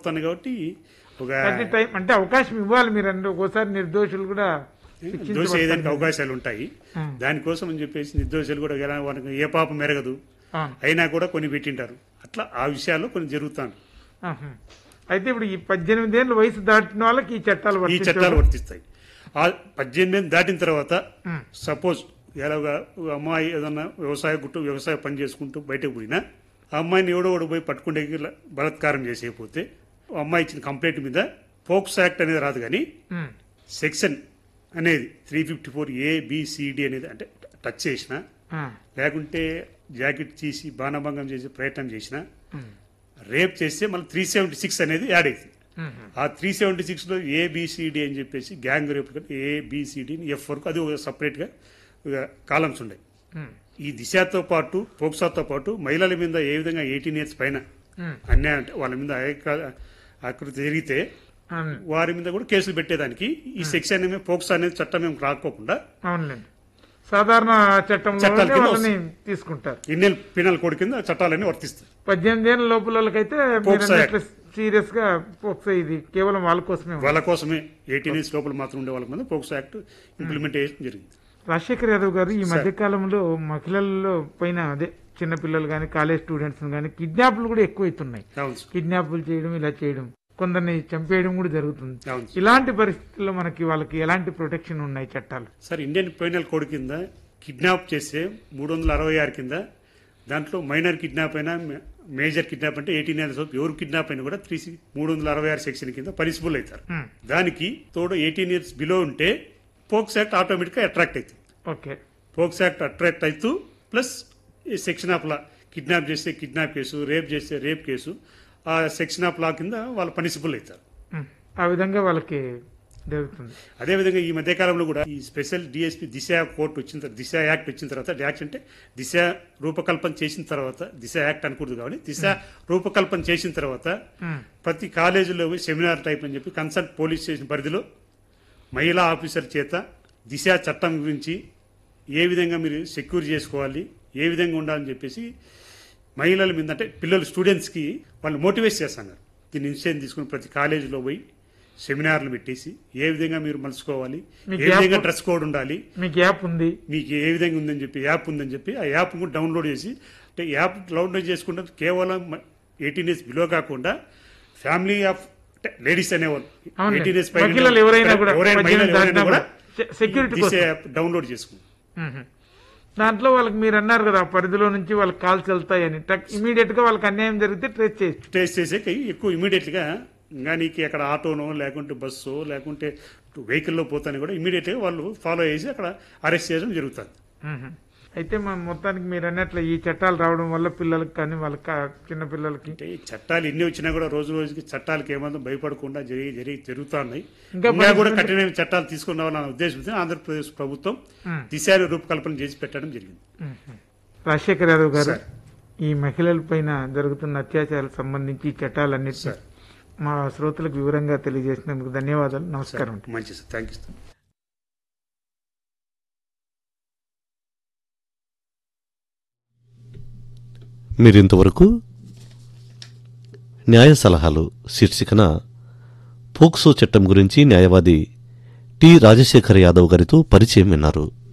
వస్తున్నాయి కాబట్టి ఒక ప్రతి టైం అంటే అవకాశం ఇవ్వాలి మీరు అంటే ఒక్కోసారి నిర్దోషులు కూడా దోష శిక్షించబడతారు. చేయడానికి అవకాశాలు ఉంటాయి ఉం. దానికోసం అని చెప్పేసి నిర్దోషులు కూడా ఎలా వాళ్ళకి ఏ పాపం మెరగదు అవును. అయినా కూడా కొన్ని పెట్టింటారు అట్లా ఆ విషయాల్లో కొన్ని జరుగుతాను ఆహా. అయితే ఇప్పుడు ఈ పద్దెనిమిది ఏళ్ళ వయసు దాటిన వాళ్ళకి ఈ చట్టాలు ఈ వర్తించవు. చట్టాలు వర్తిస్తాయి ఆ పద్దెనిమిది ఏళ్ళు దాటిన తర్వాత ఉం. సపోజ్ ఎలాగా ఒక అమ్మాయి ఏదన్నా వ్యవసాయ గుట్టు వ్యవసాయ పని చేసుకుంటూ బయటకు పోయినా ఆ అమ్మాయిని ఎవడో ఒకడు పోయి పట్టుకుంటే బలాత్కారం చేసేయకపోతే ఆ అమ్మాయి ఇచ్చిన కంప్లైంట్ మీద పోక్స్ యాక్ట్ అనేది రాదు కానీ ఉం. సెక్షన్ అనేది three fifty four A B C D అనేది అంటే టచ్ చేసిన ఆ. లేకుంటే జాకెట్ తీసి బాణభంగం చేసి ప్రయత్నం చేసిన ఉం. రేప్ చేస్తే మళ్ళీ త్రీ సెవెంటీ సిక్స్ అనేది యాడ్ అవుతుంది ఉం. ఆ త్రీ సెవెంటీ సిక్స్లో ఏబిసిడి అని చెప్పేసి గ్యాంగ్ రేప్ ఏబిసిడి ఎఫ్ వరకు అది ఒక సపరేట్గా కాలమ్స్ ఉన్నాయి ఉం. ఈ దిశతో పాటు పోక్సాతో పాటు మహిళల మీద ఏ విధంగా ఎయిటీన్ ఇయర్స్ పైన ఉం. అన్యాయం అంటే వాళ్ళ మీద అయక- ఆకృతి జరిగితే అవును. వారి మీద కూడా కేసులు పెట్టేదానికి ఈ సెక్షన్ ఏమి పోక్సా అనేది చట్టం ఏమి రాకోకుండా అవునులేండి సాధారణ చట్టంలో చట్టాల కింద వాళ్ళని తీసుకుంటారు ఇండియన్ పినల్ కోడ్ కింద చట్టాలన్నీ వర్తిస్తాయి పద్దెనిమిది ఏళ్ళ లోపల వాళ్ళకైతే పోక్సో యాక్ట్. సీరియస్ గా పోక్సో ఇది కేవలం వాళ్ళ కోసమే ఉంది. వాళ్ళ కోసమే ఎయిటీన్ ఇయర్స్ లోపల మాత్రం ఉండే వాళ్ళ మీద పోక్సో యాక్ట్ ఇంప్లిమెంటేషన్ జరిగింది రాజశేఖర్ యాదవ్ గారు ఈ మధ్య కాలంలో మహిళల్లో పైన అదే చిన్నపిల్లలు కానీ కాలేజ్ స్టూడెంట్స్ కానీ కిడ్నాప్లు కూడా ఎక్కువైతున్నాయి అవును సార్. కిడ్నాప్లు చేయడం ఇలా చేయడం కొందరిని చంపేయడం కూడా జరుగుతుంది అవును సార్. ఇలాంటి పరిస్థితుల్లో మనకి వాళ్ళకి ఎలాంటి ప్రొటెక్షన్ ఉన్నాయి చట్టాలు సార్ ఇండియన్ పైనల్ కోడ్ కింద కిడ్నాప్ చేస్తే మూడు వందల అరవై ఆరు కింద దాంట్లో మైనర్ కిడ్నాప్ అయినా మే- మేజర్ కిడ్నాప్ అంటే ఎయిటీన్ ఇయర్స్ ఎవరు కిడ్నాప్ అయినా కూడా త్రీ మూడు వందల అరవై ఆరు సెక్షన్ కింద పనిసిబుల్ అవుతారు Hmm. దానికి తోడు ఎయిటీన్ ఇయర్స్ బిలో ఉంటే పోక్స్ యాక్ట్ ఆటోమేటిక్గా అట్రాక్ట్ అవుతుంది ఓకే పోక్స్ యాక్ట్ అట్రాక్ట్ అవుతూ ప్లస్ ఈ సెక్షన్ ఆఫ్ లా కిడ్నాప్ చేస్తే కిడ్నాప్ కేసు రేప్ చేస్తే రేప్ కేసు ఆ సెక్షన్ ఆఫ్ లా కింద వాళ్ళు పనిసిబుల్ అవుతారు ఉమ్. ఆ విధంగా వాళ్ళకి జరుగుతుంది అదేవిధంగా ఈ మధ్యకాలంలో కూడా ఈ స్పెషల్ డిఎస్పీ దిశ కోర్టు వచ్చిన తర్వాత దిశ యాక్ట్ వచ్చిన తర్వాత యాక్ట్ అంటే దిశ రూపకల్పన చేసిన తర్వాత దిశ యాక్ట్ అనకూడదు కాబట్టి దిశ రూపకల్పన చేసిన తర్వాత ఉమ్. ప్రతి కాలేజీలో పోయి సెమినార్ టైప్ అని చెప్పి కన్సల్ట్ పోలీస్ స్టేషన్ పరిధిలో మహిళా ఆఫీసర్ చేత దిశ చట్టం గురించి ఏ విధంగా మీరు సెక్యూర్ చేసుకోవాలి ఏ విధంగా ఉండాలని చెప్పేసి మహిళల మీద అంటే పిల్లలు స్టూడెంట్స్కి వాళ్ళు మోటివేట్ చేస్తున్నారు దీన్ని నిశ్చయం తీసుకుని ప్రతి కాలేజీలో పోయి సెమినార్లు పెట్టేసి ఏ విధంగా మీరు మలుచుకోవాలి మీకు ఏ విధంగా యాప్- డ్రెస్ కోడ్ ఉండాలి మీకు యాప్ ఉంది మీకు ఏ విధంగా ఉందని చెప్పి యాప్ ఉందని చెప్పి ఆ యాప్ కూడా డౌన్లోడ్ చేసి అంటే యాప్ డౌన్లోడ్ చేసుకుంటే కేవలం ఎయిటీన్ ఇయర్స్ బిలో కాకుండా ఫ్యామిలీ ఆఫ్ అంటే లేడీస్ అనేవాళ్ళు అవునులే. ఎయిటీన్ ఇయర్స్ మహిళలు ఎవరైనా కూడా, ఎవరైనా మహిళలు పద్దెనిమిది ఎవరైనా దాటినా కూడా కూడా సెక్యూరిటీ దిశ కోసం. యాప్ డౌన్లోడ్ చేసుకుంటారు ఉహు. దాంట్లో వాళ్ళకి మీరు అన్నారు కదా ఆ పరిధిలో నుంచి వాళ్ళకి కాల్స్ వెళ్తాయని ఇమీడియట్ గా వాళ్ళకి అన్యాయం జరిగితే ట్రేస్ చేయొచ్చు టేస్ట్ చేసేకి ఎక్కువ ఇమీడియట్గా ఇంకా నీకు అక్కడ ఆటోనో లేకుంటే బస్సో లేకుంటే వెహికల్లో పోతాను కూడా ఇమీడియట్గా వాళ్ళు ఫాలో చేసి అక్కడ అరెస్ట్ చేయడం జరుగుతుంది ఉహు. అయితే మన మొత్తానికి మీరు అన్నట్లు ఈ చట్టాలు రావడం వల్ల పిల్లలకి కానీ వాళ్ళకి కా- చిన్న పిల్లలకి అంటే ఈ చట్టాలు ఎన్ని వచ్చినా కూడా రోజు రోజుకి చట్టాలకు ఏమాత్రం భయపడకుండా జరిగి జరిగి జరుగుతా ఉన్నాయి ఇంకా ఇంకా కూడా punishment- కఠినమైన చట్టాలు తీసుకుని రావాలన్న ఉద్దేశంతో ఆంధ్రప్రదేశ్ ప్రభుత్వం ఉమ్. దిశాని రూపకల్పన చేసి పెట్టడం జరిగింది ఉహు. రాజశేఖర్ యాదవ్ గారు సార్. ఈ మహిళల పైన జరుగుతున్న అత్యాచారాలకు సంబంధించి ఈ చట్టాలన్నింటినీ సార్. మా శ్రోతలకు వివరంగా తెలియజేసినందుకు ధన్యవాదాలు నమస్కారం అండి. మంచిది సార్ థ్యాంక్ యూ సార్ మీరింతవరకు న్యాయ సలహాలు శీర్షికన పోక్సో చట్టం గురించి న్యాయవాది టి రాజశేఖర్ యాదవ్ గారితో పరిచయం విన్నారు